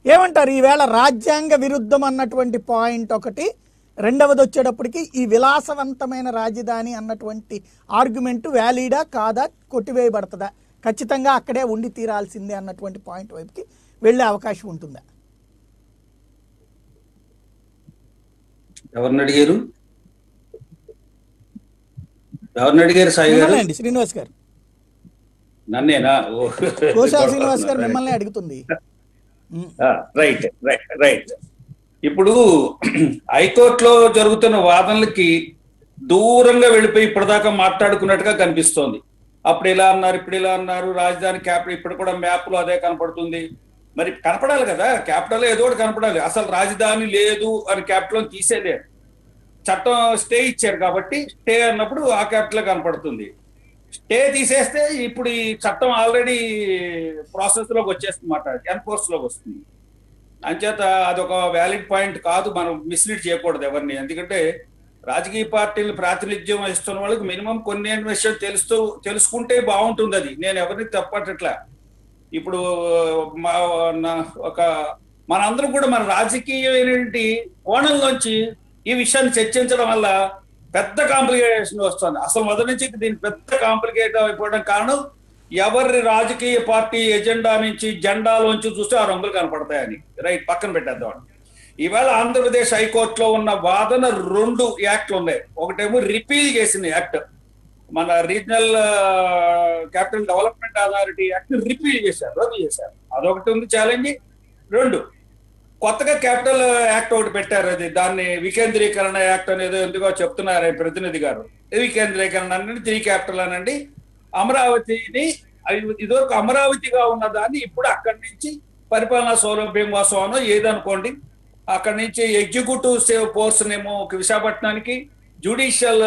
ఏమంటారు ఈవేళ రాజ్యాంగ విరుద్ధం అన్నటువంటి పాయింట్ ఒకటి రెండవది వచ్చేటప్పటికి ఈ విలాసవంతమైన రాజధాని అన్నటువంటి ఆర్గ్యుమెంట్ వ్యాలిడా కాదా కొట్టివేయబడుతుందా ఖచ్చితంగా అక్కడే ఉండి తీరాల్సిందే అన్నటువంటి పాయింట్ వైపుకి వెళ్ళే అవకాశం ఉంటుందా ఎవరిని అడిగారు ఎవరిని అడిగారు సాయి గారు మిమ్మల్ని అండి శ్రీనివాస్ గారు నన్నేనా ఓ. కోశా శ్రీనివాస్ గారు మిమ్మల్ని అడుగుతుంది ఉమ్, రైట్ రైట్ రైట్ ఇప్పుడు హైకోర్టులో జరుగుతున్న వాదనలకి దూరంగా వెళ్ళిపోయి ఇప్పటిదాకా మాట్లాడుకున్నట్టుగా కనిపిస్తోంది అప్పుడు ఇలా అన్నారు ఇప్పుడు ఇలా అన్నారు రాజధాని క్యాపిటల్ ఇప్పుడు కూడా మ్యాప్ లో అదే కనపడుతుంది మరి కనపడాలి కదా క్యాపిటల్ ఏదో ఒకటి కనపడాలి అసలు రాజధాని లేదు అని క్యాపిటల్ తీసేదే చట్టం స్టే ఇచ్చారు కాబట్టి స్టే అన్నప్పుడు ఆ క్యాపిటల్ కనపడుతుంది స్టే తీసేస్తే ఇప్పుడు ఈ చట్టం ఆల్రెడీ ప్రాసెస్ లోకి వచ్చేస్తుంది మాట ఎన్ఫోర్స్ లోకి వస్తుంది అంచేత అదొక వ్యాలిడ్ పాయింట్ కాదు మనం మిస్లీడ్ చేయకూడదు ఎవరిని ఎందుకంటే రాజకీయ పార్టీలు ప్రాతినిధ్యం వహిస్తున్న వాళ్ళకి మినిమం కొన్ని విషయం తెలుస్తూ తెలుసుకుంటే బాగుంటుంది అది నేను ఎవరిని తప్పట్లా ఇప్పుడు మా నా- ఒక మనందరం కూడా మన రాజకీయమైనటువంటి కోణంలోంచి ఈ విషయాన్ని చర్చించడం వల్ల పెద్ద కాంప్లికేషన్ వస్తుంది అసలు మొదటి నుంచి దీని పెద్ద కాంప్లికేట్ అయిపోవడం కారణం ఎవరి రాజకీయ పార్టీ ఎజెండా నుంచి జెండాలోంచి చూస్తే ఆ రంగులు కనపడతాయని రైట్ పక్కన పెట్టేద్దాం ఈవేళ ఆంధ్రప్రదేశ్ హైకోర్టులో ఉన్న వాదన రెండు యాక్ట్లు ఉన్నాయి ఒకటేమో రిపీల్ చేసిన యాక్ట్ మన regional capital development authority act repeal చేశారు రద్దు చేశారు అదొకటి ఉంది ఛాలెంజ్ రెండు కొత్తగా క్యాపిటల్ యాక్ట్ ఒకటి పెట్టారు అది దాన్ని వికేంద్రీకరణ యాక్ట్ అనేది ఎందుకో చెప్తున్నారు ఈ ప్రతినిధి గారు ఇది వికేంద్రీకరణ అనండి త్రీ క్యాపిటల్ అనండి అమరావతిని అది ఇదివరకు అమరావతిగా ఉన్న దాన్ని ఇప్పుడు అక్కడి నుంచి పరిపాలనా సౌలభ్యం కోసం అనో ఏదనుకోండి అక్కడి నుంచి ఎగ్జిక్యూటివ్ సేవ్ ఫోర్స్ నేమో విశాఖపట్నానికి జ్యుడిషియల్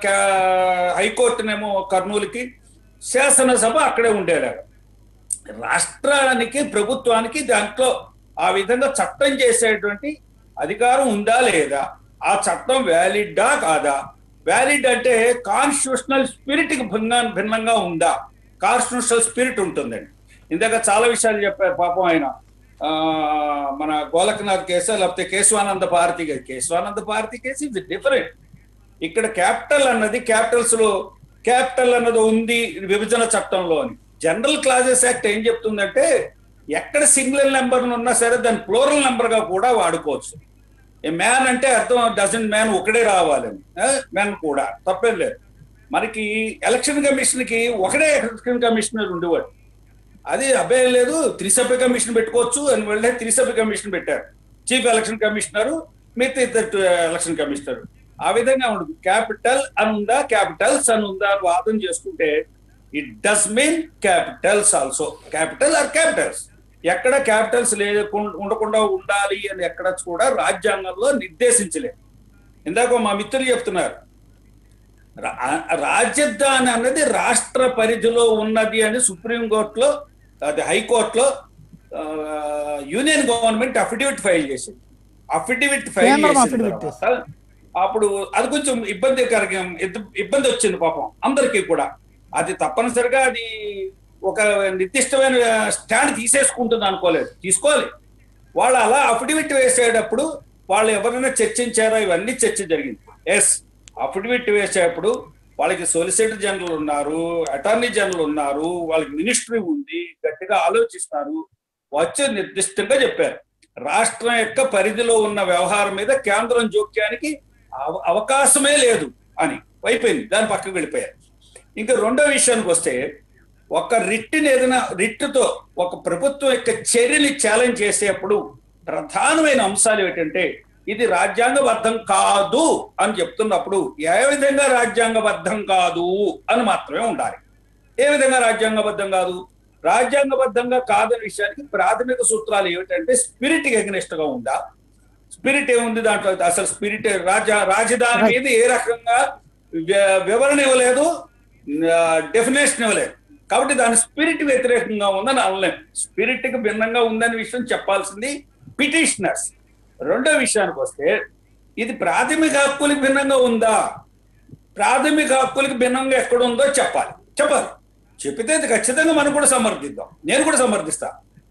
హైకోర్టునేమో కర్నూలుకి శాసనసభ అక్కడే ఉండేలాగా రాష్ట్రానికి ప్రభుత్వానికి దాంట్లో ఆ విధంగా చట్టం చేసేటువంటి అధికారం ఉందా లేదా ఆ చట్టం వ్యాలిడ్డా కాదా వ్యాలిడ్ అంటే కాన్స్టిట్యూషనల్ స్పిరిట్ కి భిన్న భిన్నంగా ఉందా కాన్స్టిట్యూషనల్ స్పిరిట్ ఉంటుందండి ఇందాక చాలా విషయాలు చెప్పారు పాపం ఆయన ఆ, మన గోలకనాథ్ కేసు లేకపోతే కేశవానంద భారతి కేసు కేశవానంద భారతి కేసు ఇది డిఫరెంట్ ఇక్కడ క్యాపిటల్ అన్నది క్యాపిటల్స్ లో క్యాపిటల్ అన్నది ఉంది విభజన చట్టంలో అని జనరల్ క్లాజెస్ యాక్ట్ ఏం చెప్తుందంటే ఎక్కడ సింగిల్ నెంబర్ ఉన్నా సరే దాన్ని ప్లోరల్ నెంబర్ గా కూడా వాడుకోవచ్చు ఏ మ్యాన్ అంటే అర్థం డజన్ మ్యాన్ ఒకడే రావాలని మ్యాన్ కూడా తప్పేం లేదు మనకి ఎలక్షన్ కమిషన్ కి ఒకడే ఎలక్షన్ కమిషనర్ ఉండేవాడు అది అబ్బాయి లేదు త్రిసభ్య కమిషన్ పెట్టుకోవచ్చు అని వెళ్ళే త్రిసభ్య కమిషన్ పెట్టారు చీఫ్ ఎలక్షన్ కమిషనర్ మిగతా ఇద్దరు ఎలక్షన్ కమిషనర్ ఆ విధంగా ఉండదు క్యాపిటల్ అని ఉందా క్యాపిటల్స్ అని ఉందా అని వాదన చేసుకుంటే it does mean capitals also capital or capitals ఎక్కడ క్యాపిటల్స్ లేకుండా ఉండకుండా ఉండాలి అని ఎక్కడ కూడా రాజ్యాంగంలో నిర్దేశించలేదు ఇందాక మా మిత్రులు చెప్తున్నారు రా- రాజధాని అన్నది రాష్ట్ర పరిధిలో ఉన్నది అని సుప్రీంకోర్టులో అది హైకోర్టులో ఆ, యూనియన్ గవర్నమెంట్ అఫిడవిట్ ఫైల్ చేసింది అఫిడవిట్ ఫైల్ కేంద్రం చేసిన affidavit తర్వాత అప్పుడు అది కొంచెం ఇబ్బందికరంగా ఇద్ద- ఇబ్బంది వచ్చింది పాపం అందరికీ కూడా అది తప్పనిసరిగా అది ఒక నిర్దిష్టమైన స్టాండ్ తీసేసుకుంటుంది అనుకోలేదు తీసుకోవాలి వాళ్ళు అలా అఫిడవిట్ వేసేటప్పుడు వాళ్ళు ఎవరైనా చర్చించారా ఇవన్నీ చర్చ జరిగింది ఎస్ అఫిడవిట్ వేసేటప్పుడు వాళ్ళకి సొలిసిటర్ జనరల్ ఉన్నారు అటార్నీ జనరల్ ఉన్నారు వాళ్ళకి మినిస్ట్రీ ఉంది గట్టిగా ఆలోచిస్తారు వచ్చి నిర్దిష్టంగా చెప్పారు రాష్ట్రం యొక్క పరిధిలో ఉన్న వ్యవహారం మీద కేంద్రం జోక్యానికి అవ- అవకాశమే లేదు అని అయిపోయింది దాని పక్కకు వెళ్ళిపోయారు ఇంకా రెండో విషయానికి వస్తే ఒక రిట్ని ఏదైనా రిట్టుతో ఒక ప్రభుత్వం యొక్క చర్యని ఛాలెంజ్ చేసేప్పుడు ప్రధానమైన అంశాలు ఏంటంటే ఇది రాజ్యాంగబద్ధం కాదు అని చెప్తున్నప్పుడు ఏ విధంగా రాజ్యాంగబద్ధం కాదు అని మాత్రమే ఉండాలి ఏ విధంగా రాజ్యాంగబద్ధం కాదు రాజ్యాంగబద్ధంగా కాదని విషయానికి ప్రాథమిక సూత్రాలు ఏమిటంటే స్పిరిట్ ఎగ్నెస్ట్ గా ఉందా స్పిరిట్ ఏముంది దాంట్లో అసలు స్పిరిట్ రాజ రాజధాని మీద ఏ రకంగా వి- వివరణ ఇవ్వలేదు డెఫినేషన్ ఇవ్వలేదు కాబట్టి దాని స్పిరిట్ వ్యతిరేకంగా ఉందని అనలేం స్పిరిట్ కి భిన్నంగా ఉందని విషయం చెప్పాల్సింది పిటిషనర్స్ రెండో విషయానికి వస్తే ఇది ప్రాథమిక హక్కులకు భిన్నంగా ఉందా ప్రాథమిక హక్కులకు భిన్నంగా ఎక్కడ ఉందో చెప్పాలి చెప్పాలి చెప్పితే అది ఖచ్చితంగా మనం కూడా సమర్థిద్దాం నేను కూడా సమర్థిస్తా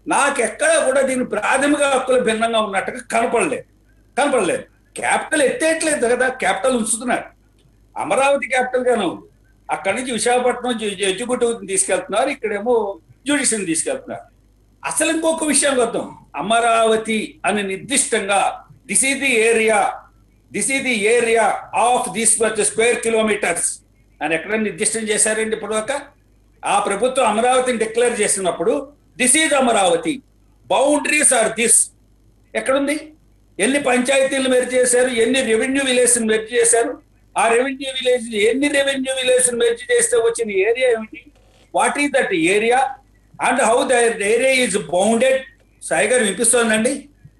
నాకెక్కడ కూడా దీని ప్రాథమిక హక్కులు భిన్నంగా ఉన్నట్టుగా కనపడలేదు కనపడలేదు క్యాపిటల్ ఎత్తేయట్లేదు కదా క్యాపిటల్ ఉంచుతున్నారు అమరావతి క్యాపిటల్ గానే ఉంది అక్కడి నుంచి విశాఖపట్నం ఎగ్జిక్యూటివ్ తీసుకెళ్తున్నారు ఇక్కడేమో జ్యుడిషియల్ తీసుకెళ్తున్నారు అసలు ఇంకొక విషయం వద్దాం అమరావతి అని నిర్దిష్టంగా దిస్ ఈ ది ఏరియా దిస్ ఈ the area of this square kilometres అని ఎక్కడ నిర్దిష్టం చేశారండి ఇప్పటిదాకా ఆ ప్రభుత్వం అమరావతిని డిక్లేర్ చేసినప్పుడు this is Amaravati boundaries are this ఎక్కడుంది ఎన్ని పంచాయతీలు మెర్జ్ చేశారు ఎన్ని రెవెన్యూ విలేజ్ మెర్జ్ చేశారు ఆ రెవెన్యూ విలేజ్ ఎన్ని రెవెన్యూ విలేజ్ మెర్జ్ చేస్తే వచ్చిన ఏరియా ఏమిటి what is that area and how the area is bounded Sai garu వినిపిస్తోందండి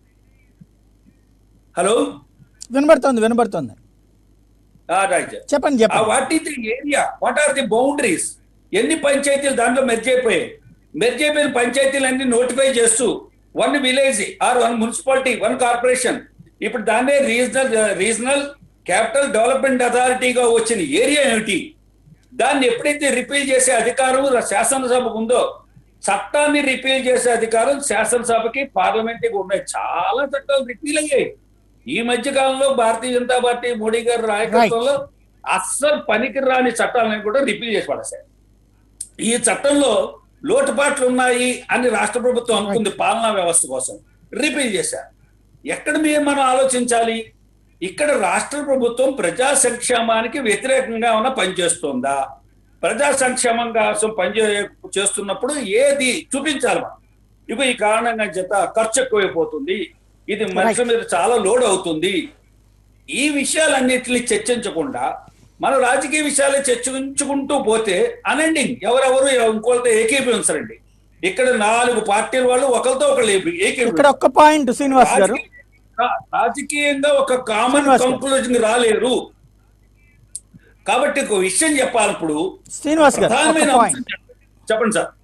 హలో వినబడుతోంది వినబడుతోంది రైట్ చెప్పండి చెప్పండి what is the area what are the boundaries ఎన్ని పంచాయతీలు దాంట్లో మెర్జ్ అయిపోయాయి మెర్జ్ అయిపోయిన పంచాయతీలు అన్ని నోటిఫై చేస్తూ one village or one municipality one corporation ఇప్పుడు దాన్నే రీజనల్ రీజనల్ క్యాపిటల్ డెవలప్మెంట్ అథారిటీగా వచ్చిన ఏరియా ఏమిటి దాన్ని ఎప్పుడైతే రిపీల్ చేసే అధికారం శాసనసభకు ఉందో చట్టాన్ని రిపీల్ చేసే అధికారం శాసనసభకి పార్లమెంట్ కి ఉన్నాయి చాలా చట్టాలు రిపీల్ అయ్యాయి ఈ మధ్య కాలంలో భారతీయ జనతా పార్టీ మోడీ గారి నాయకత్వంలో అస్సలు పనికి రాని చట్టాలను కూడా రిపీల్ చేసి పడేశారు ఈ చట్టంలో లోటుపాట్లు ఉన్నాయి అని రాష్ట్ర ప్రభుత్వం అనుకుంది పాలనా వ్యవస్థ కోసం రిపీల్ చేశారు ఎక్కడ మీరు మనం ఆలోచించాలి ఇక్కడ రాష్ట్ర ప్రభుత్వం ప్రజా సంక్షేమానికి వ్యతిరేకంగా ఉన్న పనిచేస్తుందా ప్రజా సంక్షేమం కోసం పనిచే చేస్తున్నప్పుడు ఏది చూపించాలి మనం ఇక ఈ కారణంగా చేత ఖర్చు ఎక్కువైపోతుంది ఇది మనుషుల మీద చాలా లోడ్ అవుతుంది ఈ విషయాలన్నిటిని చర్చించకుండా మన రాజకీయ విషయాలు చర్చించుకుంటూ పోతే అనండింగ్ ఎవరెవరు ఇంకోళ్ళతో ఏకీభవించరండి ఇక్కడ నాలుగు పార్టీల వాళ్ళు ఒకరితో ఒకళ్ళు ఇక్కడ ఏకీభవించారు ఒక్క పాయింట్ శ్రీనివాస్ గారు రాజకీయంగా ఒక కామన్ శ్రీనివాస్ గారు. కంక్లూజన్ రాలేరు కాబట్టి ఒక విషయం చెప్పాలప్పుడు శ్రీనివాస్ గారు ఒక్క ప్రధానమైన పాయింట్ అంశం చెప్పండి. చెప్పండి సార్